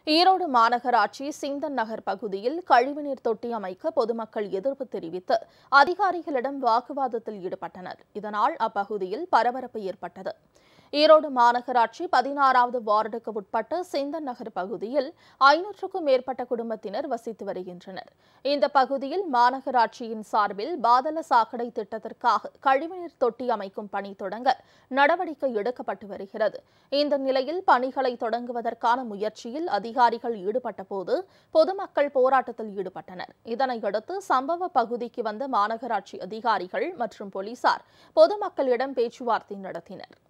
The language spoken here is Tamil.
ஈரோடு மாநகராட்சி சிந்தன் நகர் பகுதியில் கழிவுநீர் தொட்டி அமைக்க பொதுமக்கள் எதிர்ப்பு தெரிவித்து அதிகாரிகளிடம் வாக்குவாதத்தில் ஈடுபட்டனர் இதனால் அப்பகுதியில் பரபரப்பு ஏற்பட்டது ஈரோடு மாநகராட்சி பதினாறாவது வார்டுக்கு உட்பட்ட சிந்தன் நகர் பகுதியில் ஐநூற்றுக்கும் மேற்பட்ட குடும்பத்தினர் வசித்து வருகின்றனர் இந்த பகுதியில் மாநகராட்சியின் சார்பில் பாதள சாக்கடை திட்டத்திற்காக கழிவுநீர் தொட்டி அமைக்கும் பணி தொடங்க நடவடிக்கை எடுக்கப்பட்டு வருகிறது இந்த நிலையில் பணிகளை தொடங்குவதற்கான முயற்சியில் அதிகாரிகள் ஈடுபட்ட போது பொதுமக்கள் போராட்டத்தில் ஈடுபட்டனர் இதனையடுத்து சம்பவ பகுதிக்கு வந்த மாநகராட்சி அதிகாரிகள் மற்றும் போலீசார் பொதுமக்களிடம் பேச்சுவார்த்தை நடத்தினர்